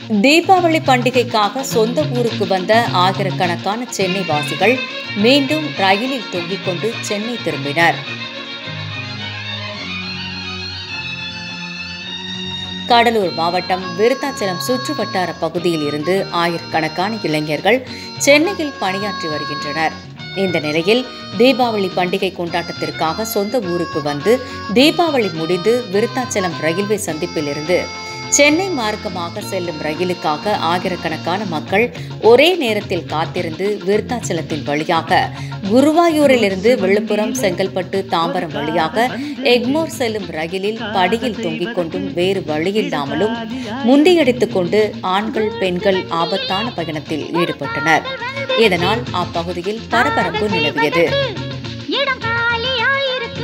தீபாவளி பண்டிகைக்காக சொந்த ஊருக்கு வந்த ஆயிரக்கணக்கான சென்னை வாசிகள் மீண்டும் ரயிலில் தொங்கிக் கொண்டு சென்னை திரும்பினர் கடலூர் மாவட்டம் விருத்தாச்சலம் சுற்றுவட்டார பகுதியில் இருந்து ஆயிரக்கணக்கான இளைஞர்கள் சென்னையில் பணியாற்றி வருகின்றனர் இந்த நிலையில் தீபாவளி பண்டிகை கொண்டாட்டத்திற்காக சொந்த ஊருக்கு வந்து தீபாவளி முடிந்து விருத்தாச்சலம் ரயில்வே சந்திப்பிலிருந்து சென்னை மார்க்கமாக செல்லும் ரயிலுக்காக ஆயிரக்கணக்கான மக்கள் ஒரே நேரத்தில் காத்திருந்து விருத்தாச்சலத்தின் வழியாக குருவாயூரிலிருந்து விழுப்புரம் செங்கல்பட்டு தாம்பரம் வழியாக எக்மோர் செல்லும் ரயிலில் படியில் தொங்கிக் கொண்டும் வேறு வழியில்லாமலும் முந்தியடித்துக் கொண்டு ஆண்கள் பெண்கள் ஆபத்தான பயணத்தில் ஈடுபட்டனர் இதனால் அப்பகுதியில் பரபரப்பு நிலவியது இடம் காலியாயிருக்கு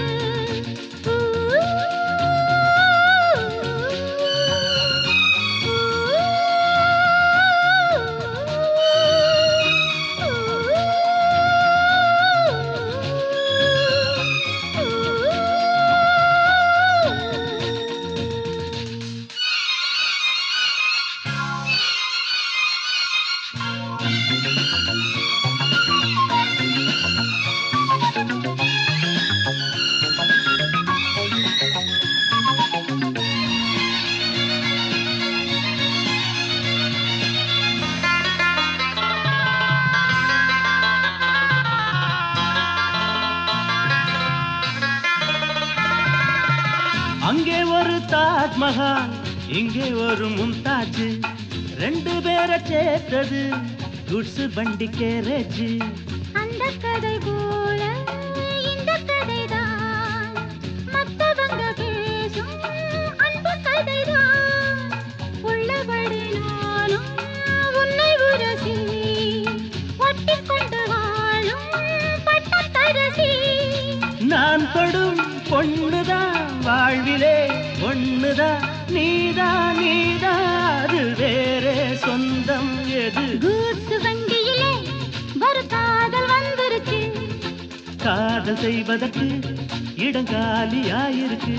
அங்கே ஒரு தாஜ்மஹால் இங்கே ஒரு மும்தாஜ் ரெண்டு பேரை சேர்த்தது குட்ஸ் வண்டி கேரேஜ் அந்த கதை போல இந்த கதைதான் மத்தவங்க பேசும் அன்பு கதைதான் உள்ளபடி நானும் உன்னை உரசி ஒட்டிக் கொண்டு வாழும் பட்டத்தரசி நான் தொடும் பொண்ணுதான் வாழ்விலே ஒண்ணுதான் நீதான் நீதான் அது வேறே சொந்தம் எது கூத்து வண்டியிலே ஒரு காதல் வந்துருச்சு காதல் செய்வதற்கு இடங்காலியாயிருக்கு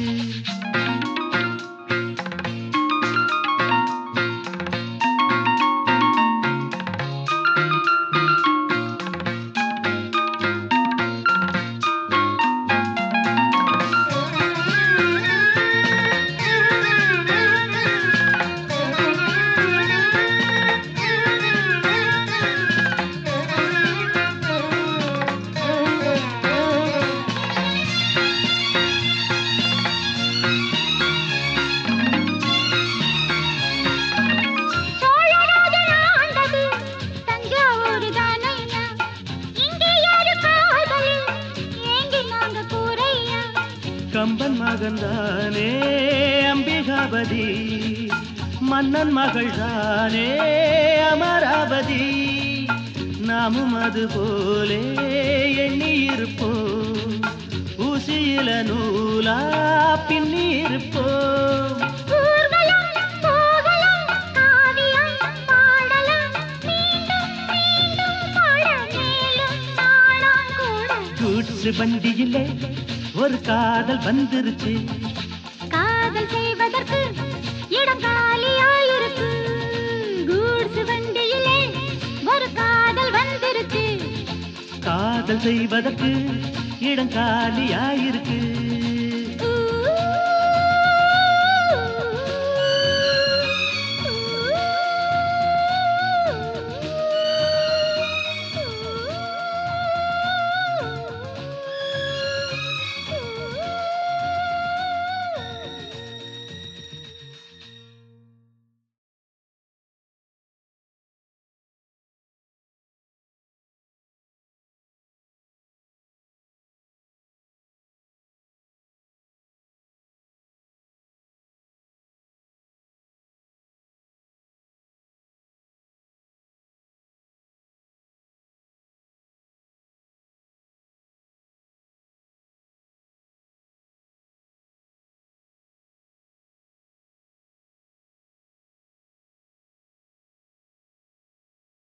சோழராஜன் ஆண்டது தஞ்சாவூர் தானையா இங்கே யாரு காதலில் ஏங்கி நாங்க கூரையா கம்பன் மகன்தானே அம்பிகாபதி மன்னன் மகள் தானே அமராவதி நாமும் அது போலே எண்ணி இருப்போம் ஊசியில நூலா பின்னி இருப்போம் ஊர்வலம் போகலாம் காவியம் பாடலாம் மீண்டும் மீண்டும் பாட மேலும் நாளாம் கூட கூட்ஸ் வண்டியிலே ஒரு காதல் வந்துருச்சு காதல் செய்வதற்கு இடம் காலியாயிருக்கு கூட்ஸ் வண்டியிலே ஒரு காதல் வந்துருச்சு காதல் செய்வதற்கு இடங்காலியாயிருக்கு